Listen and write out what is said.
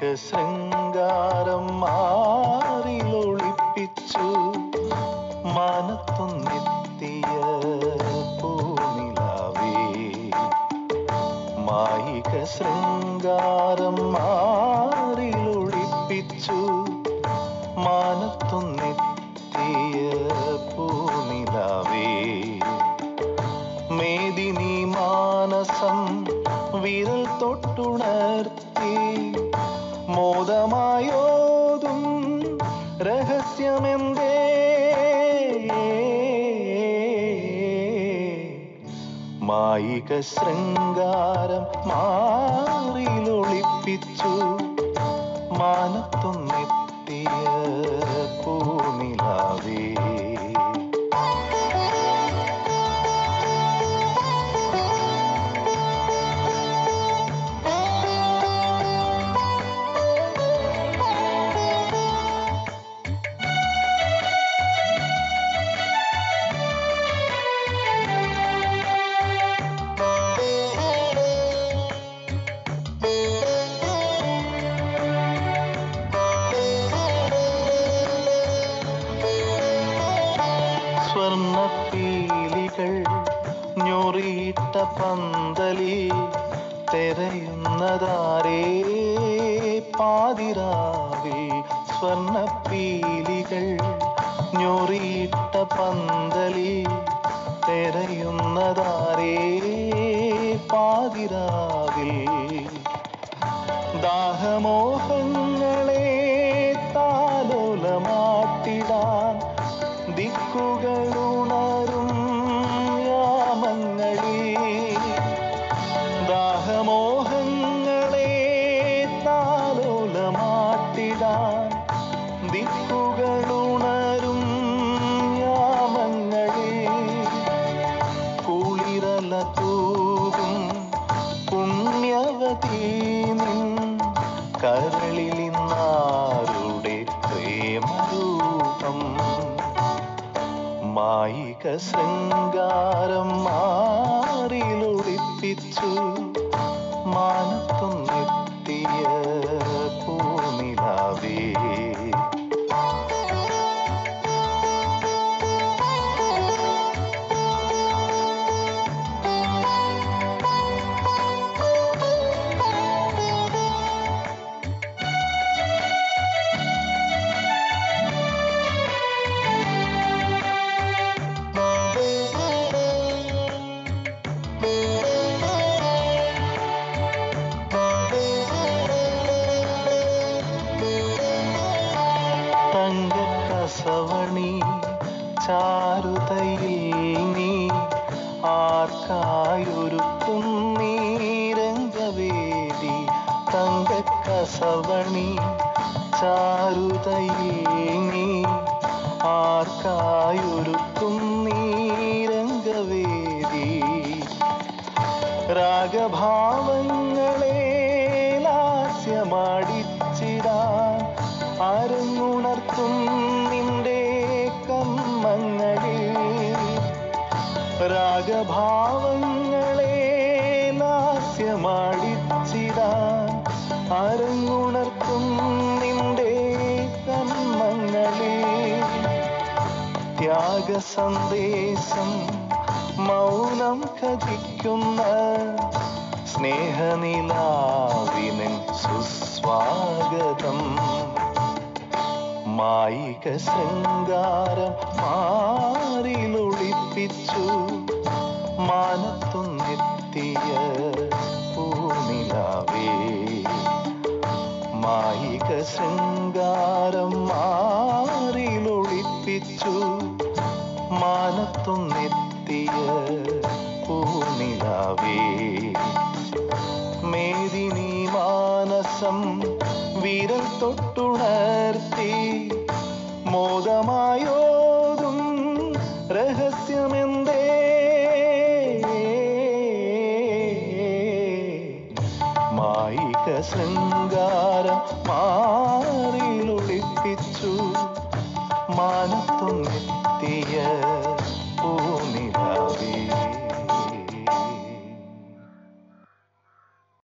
ശൃംഗാരം മാറിലൊളിപ്പിച്ചു മാനത്തൊന്നെത്തിയ പൂനിലാവേ മായിക ശൃംഗാരം മാറിലൊളിപ്പിച്ചു മാനത്തൊന്നെത്തിയ പൂനിലാവേ മേദിനി മാനസം വിരൽ തൊട്ടുണർത്തി മോദമായോതും രഹസ്യമെന്തേ മായിക ശൃംഗാരം മാറിലൊളിപ്പിച്ചു മാനത്തൊന്നെത്തിയ പൂനിലാവേ സ്വർണപ്പീലികൾ ഞൊറിയിട്ട പന്തലിൽ തെരയുന്നതാരേ പാതിരാവിൽ സ്വർണപ്പീലികൾ ഞൊറിയിട്ട പന്തലിൽ തെരയുന്നതാരേ പാതിരാവിൽ ദാഹമോഹങ്ങളെ താലോലമാട്ടിടാൻ ദിക്കുകളുണരും യാമങ്ങളിൽ ദാഹമോഹങ്ങളെ താലോലമാട്ടിടാൻ ദിക്കുകളുണരും യാമങ്ങളിൽ കുളിരല തൂകും പുണ്യവതീ നിൻ കരളിലിന്നാരുടെ പ്രേമരൂപം മായിക ശൃംഗാരം മാറിലൊളിപ്പിച്ചു മാനത്തൊന്നെത്തിയ പൂനിലാവേ തങ്കക്കസവണി ചാരുതയിൽ നീ ആർക്കായൊരുക്കും നീരംഗവേദി തങ്കക്കസവണി ചാരുതയിൽ നീ ആർക്കായൊരുക്കും നീരംഗവേദി രാഗഭാവങ്ങളെ ലാസ്യമാടിച്ചിടാൻ അരങ്ങുണർത്തും നിന്റെ കമ്മങ്ങളിൽ രാഗഭാവങ്ങളെ ലാസ്യമാടിച്ചിടാൻ അരങ്ങുണർത്തും നിന്റെ കമ്മങ്ങളിൽ ത്യാഗ സന്ദേശം മൗനം കഥിക്കുന്ന സ്നേഹനിലാവിനൻ സുസ്വാഗതം മായിക ശൃംഗാരം മാറിലൊളിപ്പിച്ചു മാനത്തൊന്നെത്തിയ പൂനിലാവേ മായിക ശൃംഗാരം മാറിലൊളിപ്പിച്ചു മാനത്തൊന്നെത്തിയ പൂനിലാവേ മേദിനി മാനസം വിരൽ തൊട്ടുണർത്തി മോദമായോതും രഹസ്യമെന്തേ മായിക ശൃംഗാരം മാറിലൊളിപ്പിച്ചു മാനത്തൊന്നെത്തിയ പൂനിലാവേ